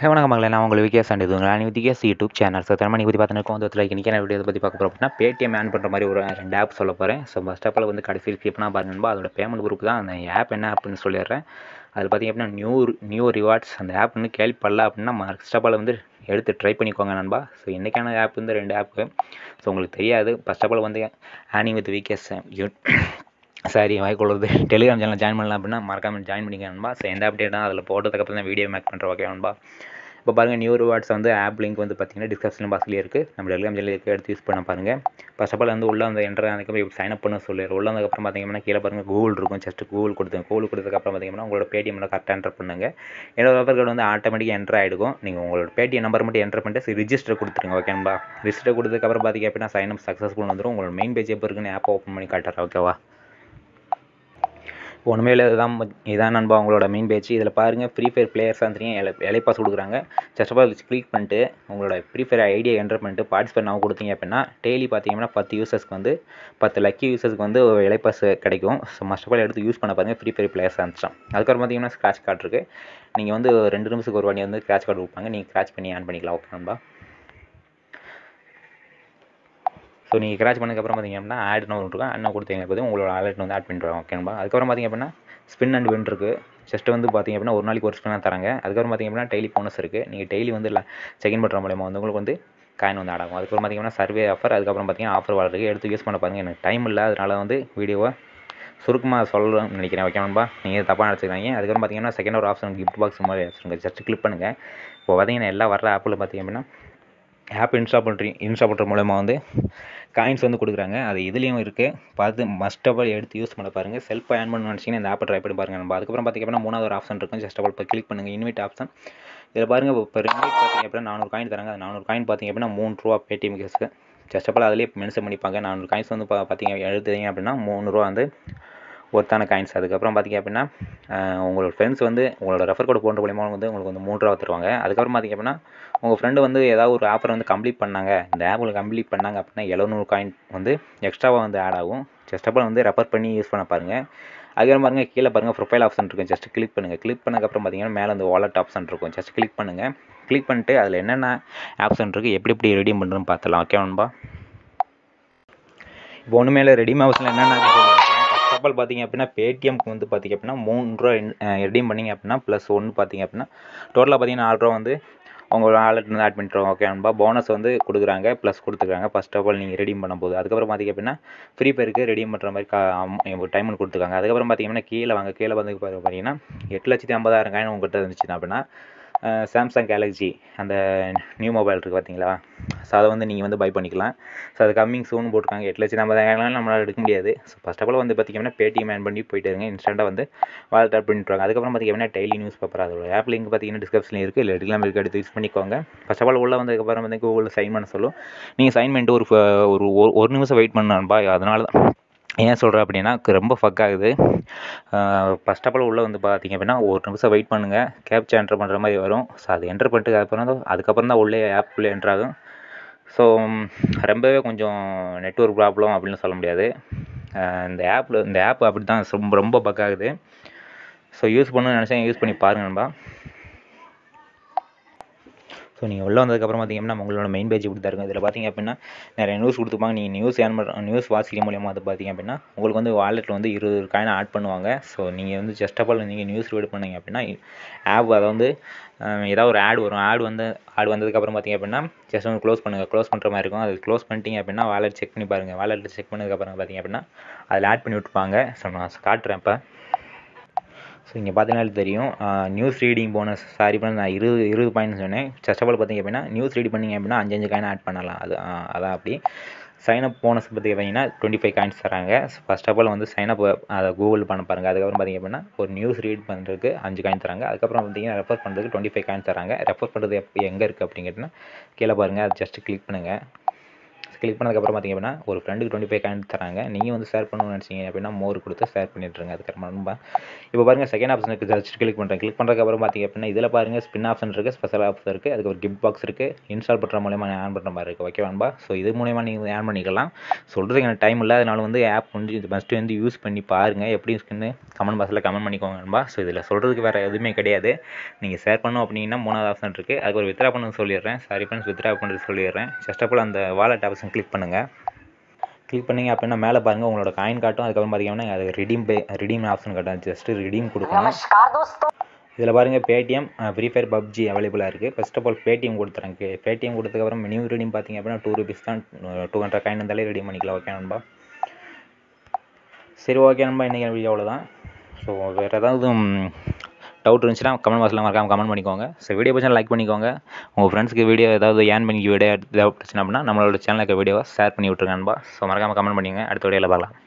ஹே வணக்கம் மகளே நான் உங்களுக்கு விகேஸ் அண்ட் இதுங்களா நீ விகேஸ் யூடியூப் சேனல் ஸோ தினமணி பற்றி பார்த்துருக்கோம் வந்து லைக் இன்றைக்கி வீடியோ பற்றி பார்க்க போகிறோம் அப்படின்னா பேடிஎம் ஆன் பண்ணுற மாதிரி ஒரு ரெண்டு ஆப் சொல்ல போகிறேன் ஸோ ஃபஸ்ட் ஆப்பில் வந்து கடைசி ஸ்கிப்னா பாருங்க அதோட பேமெண்ட் குரூப் தான் அந்த ஆப் என்ன ஆப்னு சொல்லிடுறேன் அதில் பார்த்திங்க அப்படின்னா நியூ நியூ ரிவார்ட்ஸ் அந்த ஆப் வந்து கேள்விப்படல அப்படின்னா ஃபஸ்ட் ஆப்பில் வந்து எடுத்து ட்ரை பண்ணிக்கோங்க நண்பா ஸோ இன்றைக்கான ஆப் வந்து ரெண்டு ஆப்பு ஸோ உங்களுக்கு தெரியாது ஃபஸ்ட் ஆப்பில் வந்து ஆனிங் வித் விகேஸ் சாரி வாய்க்கொள்வது டெலிகிராம் சேனல் ஜாயின் பண்ணலாம் அப்படின்னா மறக்காமல் ஜாயின் பண்ணிக்க நண்பா ஸோ எந்த அப்டேட்டாக அதில் போட்டதுக்கப்புறம் தான் வீடியோ மேக் பண்ணுறேன் ஓகே நண்பா இப்போ பாருங்கள் நியூ ரிவார்ட்ஸ் வந்து ஆப் லிங்க் வந்து பார்த்தீங்கன்னா டிஸ்கிரிப்ஷன் பாக்ஸ்லேயே இருக்குது நம்ம டெலிகிராம் சேனல் இருக்குது எடுத்து யூஸ் பண்ண பாருங்கள் ஃபர்ஸ்ட் ஆஃப் ஆல் வந்து உள்ளே வந்து என்ட்ரு அதுக்கப்புறம் இப்படி சைன் அப் பண்ண சொல்லிடுறோம் உள்ள வந்ததுக்கப்புறம் பார்த்தீங்கன்னா கீழே பாருங்கள் கூகுள் இருக்கும் ஜஸ்ட் கூகுள் கொடுத்துங்க கூகுள் கொடுத்ததுக்கப்புறம் பார்த்தீங்கன்னா உங்களோட பேடிஎம்ல கரெக்டாக என்டர் பண்ணுங்க என்னோட ரெஃபர் கார்டு வந்து ஆட்டோமேட்டிக்காக என்ட்ரு ஆகிடும் நீங்கள் உங்களோட பேடிஎம் நம்பர் மட்டும் என்டர் பண்ணிட்டு ரிஜிஸ்டர் கொடுத்துருங்க ஓகேன்பா ரிஜிஸ்டர் கொடுத்ததுக்கப்புறம் பார்த்தீங்க அப்படின்னா சைன் அப் சக்ஸஸ்ஃபுல் வந்துடும் உங்களோட மெயின் பேஜ் எப்போ இருக்குன்னு ஆப் ஓப்பன் பண்ணி காட்டுறேன் ஓகேவா ஒன்றுமே இல்லை இதுதான் இதான் நண்பா உங்களோட மெயின் பேஜ் இதில் பாருங்கள் ஃப்ரீ ஃபயர் பிளேயர்ஸாக இருந்தீங்க எலை எலைப்பாஸ் கொடுக்குறாங்க ஜஸ்ட் ஆஃப் கிளிக் பண்ணிட்டு உங்களோட ஃப்ரீ ஃபயர் ஐடியா என்டர் பண்ணிட்டு பார்ட்டிசிபேட் நான் கொடுத்தீங்க அப்படின்னா டெய்லி பார்த்தீங்கன்னா பத்து யூசர்ஸ்க்கு வந்து பத்து லக்கி யூசர்ஸ்க்கு வந்து இலைப்பாஸ் கிடைக்கும் ஸோ மஸ்ட் ஆஃப் ஆல் எடுத்து யூஸ் பண்ண பாருங்கள் ஃப்ரீ ஃபயர் பிளேயர்ஸாக இருந்துச்சான் அதுக்கப்புறம் பார்த்தீங்கன்னா ஸ்க்ராட்ச் கார்டு இருக்குது நீங்கள் வந்து ரெண்டு நிமிஷத்துக்கு ஒரு வாட்டி வந்து ஸ்க்ராட்ச் கார்டு கொடுப்பாங்க நீங்கள் ஸ்க்ராட்ச் பண்ணி ஆன் பண்ணிக்கலாம் ஓகே நண்பா ஸோ நீங்கள் கிராச் பண்ணதுக்கப்புறம் பார்த்தீங்க அப்படின்னா ஆட்னு ஒன்று இருக்கும் அண்ணன் கொடுத்தீங்க போது உங்களோட ஆலட் வந்து ஆட் பண்ணிடுவாங்க ஓகேங்களா அதுக்கப்புறம் பார்த்தீங்க அப்படின்னா ஸ்பின் அண்ட் வின் இருக்குது ஜஸ்ட் வந்து பார்த்தீங்க அப்படின்னா ஒரு நாளைக்கு ஒரு ஸ்பின்னாக தராங்க அதுக்கப்புறம் பார்த்தீங்க அப்படின்னா டெய்லி போனஸ் இருக்குது நீங்கள் டெய்லி வந்து இல்லை செகண்ட் பண்ணுற மூலயமா வந்து உங்களுக்கு வந்து காயின் வந்து ஆடாகும் அதுக்கப்புறம் பார்த்தீங்கன்னா சர்வே ஆஃபர் அதுக்கப்புறம் பார்த்தீங்கன்னா ஆஃபர் வளருக்கு எடுத்து யூஸ் பண்ண பாருங்கள் எனக்கு டைம் இல்லை அதனால் வந்து வீடியோவை சுருக்கமாக சொல்லணும்னு நினைக்கிறேன் ஓகேவான்பா நீங்கள் தப்பாக நினச்சிக்கிறாங்க அதுக்கப்புறம் பார்த்தீங்கன்னா செகண்ட் ஒரு ஆப்ஷன் கிஃப்ட் பாக்ஸ் மாதிரி ஆப்ஷன் ஜஸ்ட் கிளிக் பண்ணுங்கள் இப்போ பார்த்தீங்கன்னா எல்லா வர ஆப்பில் பார்த்தீங்க அப்படின்னா ஆப் இன்ஸ்டால் பண்ணுறீங்க இன்ஸ்டால் பண்ணுற மூலமாக வந்து காயின்ஸ் வந்து கொடுக்குறாங்க அது இதுலேயும் இருக்குது பார்த்து மஸ்ட் ஆஃப் எடுத்து யூஸ் பண்ண பாருங்கள் செல்ஃப் ஆன் பண்ண நினச்சிங்கன்னா இந்த ஆப்பை ட்ரை பண்ணி பாருங்கள் நம்ம அதுக்கப்புறம் பார்த்திங்க அப்படின்னா மூணாவது ஒரு ஆப்ஷன் இருக்கும் ஜஸ்ட் ஆஃப் இப்போ கிளிக் பண்ணுங்கள் இன்வைட் ஆப்ஷன் இதில் பாருங்கள் இப்போ இன்வைட் பார்த்திங்க அப்படின்னா நானூறு காயின் தராங்க அது நானூறு காயின் பார்த்திங்க அப்படின்னா மூணு ரூபா பேடிஎம் கேஸுக்கு ஜஸ்ட் ஆஃப் அதிலே மென்ஷன் பண்ணிப்பாங்க நானூறு காயின்ஸ் வந்து பார்த்திங்க எழுதுறீங்க அப்படின்னா மூணு ரூபா வந்து ஒருத்தான காயின்ஸ் அதுக்கப்புறம் பார்த்திங்க அப்படின்னா உங்களோட ஃப்ரெண்ட்ஸ் வந்து உங்களோட ரெஃபர் கோடு போன்ற மூலியமாக வந்து உங்களுக்கு வந்து மூணு ரூபா தருவாங்க அதுக்கப்புறம் பார்த்திங்க அப்படின்னா உங்கள் ஃப்ரெண்டு வந்து ஏதாவது ஒரு ஆஃபர் வந்து கம்ப்ளீட் பண்ணாங்க இந்த ஆப்பில் கம்ப்ளீட் பண்ணாங்க அப்படின்னா எழுநூறு காயின் வந்து எக்ஸ்ட்ராவாக வந்து ஆட் ஆகும் ஜஸ்ட் அப்போ வந்து ரெஃபர் பண்ணி யூஸ் பண்ண பாருங்கள் அதுக்கப்புறம் பாருங்கள் கீழே பாருங்கள் ப்ரொஃபைல் ஆப்ஷன் இருக்கும் ஜஸ்ட் கிளிக் பண்ணுங்கள் கிளிக் பண்ணதுக்கப்புறம் பார்த்தீங்கன்னா மேலே வந்து வாலெட் ஆப்ஷன் இருக்கும் ஜஸ்ட் கிளிக் பண்ணுங்கள் கிளிக் பண்ணிட்டு அதில் என்னென்ன ஆப்ஷன் இருக்குது எப்படி எப்படி ரெடீம் பண்ணுறதுன்னு பார்த்துலாம் ஓகே நண்பா இப்போ ஒன்றுமே இல்லை ரெடீம் ஆப்ஷனில் என்னென்ன ஃபஸ்ட் ஆஃப் ஆல் பார்த்தீங்க அப்படின்னா பேடிஎம்க்கு வந்து பார்த்திங்க அப்படின்னா மூணு ரூபா ரெடீம் பண்ணிங்க அப்படின்னா ப்ளஸ் ஒன்று பார்த்தீங்க அப்படின்னா டோட்டலாக பார்த்தீங்கன்னா நாலு ரூபா வந்து உங்களோட ஆலட் வந்து ஆட் பண்ணிட்டுருவாங்க ஓகே நண்பா போனஸ் வந்து கொடுக்குறாங்க ப்ளஸ் கொடுத்துருக்காங்க ஃபஸ்ட் ஆஃப் ஆல் நீங்கள் ரெடீம் பண்ணும்போது அதுக்கப்புறம் பார்த்திங்க அப்படின்னா ஃப்ரீ ஃபயருக்கு ரெடீம் பண்ணுற மாதிரி கா டைம் கொடுத்துருக்காங்க அதுக்கப்புறம் பார்த்திங்கன்னா கீழே வாங்க கீழே வந்து பார்த்தீங்கன்னா எட்டு லட்சத்தி ஐம்பதாயிரம் காயின் உங்கள்கிட்ட இருந்துச்சுன்னா அப்படின்னா சாம்சங் கேலக்ஸி அந்த நியூ மொபைல் இருக்குது பார்த்தீங்களா ஸோ அதை வந்து நீங்கள் வந்து பை பண்ணிக்கலாம் ஸோ அது கம்மிங் சூன் போட்டிருக்காங்க எட்டு லட்சத்தி ஐம்பதாயிரம் நம்மளால் எடுக்க முடியாது ஸோ ஃபஸ்ட் ஆஃப் ஆல் வந்து பார்த்திங்கன்னா பேடிஎம் ஆன் பண்ணி போயிட்டு இருங்க இன்ஸ்டண்ட்டாக வந்து வாலெட் ஆட் பண்ணிட்டுருவாங்க அதுக்கப்புறம் பார்த்திங்கன்னா டெய்லி நியூஸ் பேப்பர் அதோட ஆப் லிங்க் பார்த்திங்கன்னா டிஸ்கிரிப்ஷனில் இருக்குது இல்லை எடுக்கலாம் இருக்குது எடுத்து யூஸ் பண்ணிக்கோங்க ஃபஸ்ட் ஆஃப் ஆல் உள்ள வந்ததுக்கப்புறம் வந்து கூகுளில் சைன் பண்ண சொல்லும் நீங்கள் சைன் பண்ணிட்டு ஒரு ஒரு ஒரு நிமிஷம் வெயிட் பண்ணணும்பா அதனால தான் ஏன் சொல்கிறேன் அப்படின்னா ரொம்ப ஃபக் ஆகுது ஃபஸ்ட் ஆஃப் ஆல் உள்ளே வந்து பார்த்திங்க அப்படின்னா ஒரு நிமிஷம் வெயிட் பண்ணுங்கள் கேப்ச்சா என்ட்ரு பண்ணுற மாதிரி வரும் ஸோ அது என்ட்ரு பண்ணிட்டு அதுக்கப்புறம் தான் அதுக்கப்புறம் தான் உள்ளே ஆப் உள்ளே என்ட்ரு ஆகும் ஸோ ரொம்பவே கொஞ்சம் நெட்ஒர்க் ப்ராப்ளம் அப்படின்னு சொல்ல முடியாது இந்த ஆப்பில் இந்த ஆப் அப்படி தான் ரொம்ப ரொம்ப பக் ஆகுது ஸோ யூஸ் பண்ணணும்னு நினச்சா யூஸ் பண்ணி பாருங்கள் நண்பா ஸோ நீங்கள் உள்ளே வந்ததுக்கப்புறம் பார்த்தீங்கன்னா உங்களோட மெயின் பேஜ் இப்படி தான் இருக்கும் இதில் பார்த்தீங்க அப்படின்னா நிறைய நியூஸ் கொடுத்துப்பாங்க நீங்கள் நியூஸ் ஏன் பண்ணுற நியூஸ் வாசிக்கிற மூலியமாக அது பார்த்தீங்க அப்படின்னா உங்களுக்கு வந்து வாலெட்டில் வந்து இருபது காயின் ஆட் பண்ணுவாங்க ஸோ நீங்கள் வந்து ஜஸ்ட் ஆஃப் ஆல் நீங்கள் நியூஸ் ரீட் பண்ணீங்க அப்படின்னா ஆப் அதை வந்து ஏதாவது ஒரு ஆட் வரும் ஆட் வந்து ஆட் வந்ததுக்கப்புறம் பார்த்தீங்க அப்படின்னா ஜஸ்ட் வந்து க்ளோஸ் பண்ணுங்கள் க்ளோஸ் பண்ணுற மாதிரி இருக்கும் அது க்ளோஸ் பண்ணிட்டீங்க அப்படின்னா வாலெட் செக் பண்ணி பாருங்கள் வாலெட் செக் பண்ணதுக்கப்புறம் பார்த்தீங்க அப்படின்னா அதில் ஆட் பண்ணி விட்டுருப்பாங்க ஸோ நான் காட்டுறேன் இப்போ ஸோ இங்கே பார்த்தீங்கனாலே தெரியும் நியூஸ் ரீடிங் போனஸ் சாரி பண்ண நான் இருபது இருபது பாயிண்ட் சொன்னேன் ஃபஸ்ட் ஆஃப் ஆல் பார்த்தீங்க அப்படின்னா நியூஸ் ரீட் பண்ணிங்க அப்படின்னா அஞ்சு அஞ்சு காயின் ஆட் பண்ணலாம் அது அதான் அப்படி சைன் அப் போனஸ் பற்றி பார்த்தீங்கன்னா டுவெண்ட்டி ஃபைவ் காயின்ஸ் தராங்க ஃபஸ்ட் ஆஃப் ஆல் வந்து சைன் அப் அதை கூகுள் பண்ண பாருங்கள் அதுக்கப்புறம் பார்த்தீங்க அப்படின்னா ஒரு நியூஸ் ரீட் பண்ணுறதுக்கு அஞ்சு காயின் தராங்க அதுக்கப்புறம் பார்த்தீங்கன்னா ரெஃபர் பண்ணுறதுக்கு டுவெண்ட்டி ஃபைவ் காயின்ஸ் தராங்க ரெஃபர் பண்ணுறது எப்போ எங்கே இருக்குது அப்படின்னு கேட்டிங்கன்னா கீழே பாருங்கள் அது ஜஸ்ட் கிளிக் பண்ணுங்கள் கிளிக் பண்ணதுக்கப்புறம் பார்த்தீங்க அப்படின்னா ஒரு ஃப்ரெண்டுக்கு டுவெண்ட்டி ஃபைவ் காயின் தராங்க நீங்கள் வந்து ஷேர் பண்ணணும்னு நினச்சிங்க அப்படின்னா மோர் கொடுத்து ஷேர் பண்ணிட்டுருங்க அதுக்கப்புறம் நண்பா இப்போ பாருங்கள் செகண்ட் ஆப்ஷனுக்கு ஜஸ்ட் கிளிக் பண்ணுறேன் கிளிக் பண்ணுறதுக்கப்புறம் பார்த்தீங்க அப்படின்னா இதில் பாருங்கள் ஸ்பின் ஆப்ஷன் இருக்குது ஸ்பெஷல் ஆப்ஷன் இருக்குது அதுக்கு ஒரு கிஃப்ட் பாக்ஸ் இருக்குது இன்ஸ்டால் பண்ணுற மூலயமா ஆன் பண்ணுற மாதிரி இருக்குது ஓகே நண்பா ஸோ இது மூலயமா நீங்கள் ஆன் பண்ணிக்கலாம் சொல்கிறதுக்கு எனக்கு டைம் இல்லை அதனால வந்து ஆப் வந்து இது ஃபஸ்ட்டு வந்து யூஸ் பண்ணி பாருங்கள் எப்படி இருக்குன்னு கமெண்ட் பாக்ஸில் கமெண்ட் பண்ணிக்கோங்க நண்பா ஸோ இதில் சொல்கிறதுக்கு வேறு எதுவுமே கிடையாது நீங்கள் ஷேர் பண்ணணும் அப்படின்னா மூணாவது ஆப்ஷன் இருக்குது அதுக்கு ஒரு வித்ரா பண்ண சொல்லிடுறேன் சாரி ஃப்ரெண்ட்ஸ் வித்ரா பண்ணுறது சொல்லிடுறேன் ஜஸ்ட் அப்போ அந்த வாலெட் ஆப்ஷன் கிளிக் பண்ணுங்கள் கிளிக் பண்ணிங்க அப்படின்னா மேலே பாருங்கள் உங்களோட காயின் காட்டும் அதுக்கப்புறம் பார்த்தீங்கன்னா அது ரிடீம் பே ரிடீம் ஆப்ஷன் காட்டும் ஜஸ்ட்டு ரிடீம் கொடுக்கணும் नमस्कार दोस्तों இதில் பாருங்கள் பேடிஎம் ஃப்ரீ ஃபயர் பப்ஜி அவைலபிளாக இருக்குது ஃபர்ஸ்ட் ஆஃப் ஆல் பேடிஎம் கொடுத்துறாங்க பேடிஎம் கொடுத்ததுக்கப்புறம் நியூ ரெடீம் பார்த்தீங்க அப்படின்னா டூ ருபீஸ் தான் டூ ஹண்ட்ரட் காயின் இருந்தாலே ரெடி பண்ணிக்கலாம் ஓகே நண்பா சரி ஓகே நண்பா இன்றைக்கி வீடியோ அவ்வளோதான் ஸோ வேறு ஏதாவது டவுட் இருந்துச்சுன்னா கமெண்ட் பாக்ஸில் மறக்காம கமெண்ட் பண்ணிக்கோங்க ஸோ வீடியோ பிடிச்சா லைக் பண்ணிக்கோங்க உங்கள் ஃப்ரெண்ட்ஸ்க்கு வீடியோ ஏதாவது ஏன் பண்ணி வீடியோ தேவைப்பட்டுச்சுன்னா அப்படின்னா நம்மளோட சேனலுக்கு வீடியோவை ஷேர் பண்ணி விட்ருங்க நண்பா ஸோ மறக்காமல் கமெண்ட் பண்ணிங்க அடுத்த வீடியோவில் பார்க்கலாம்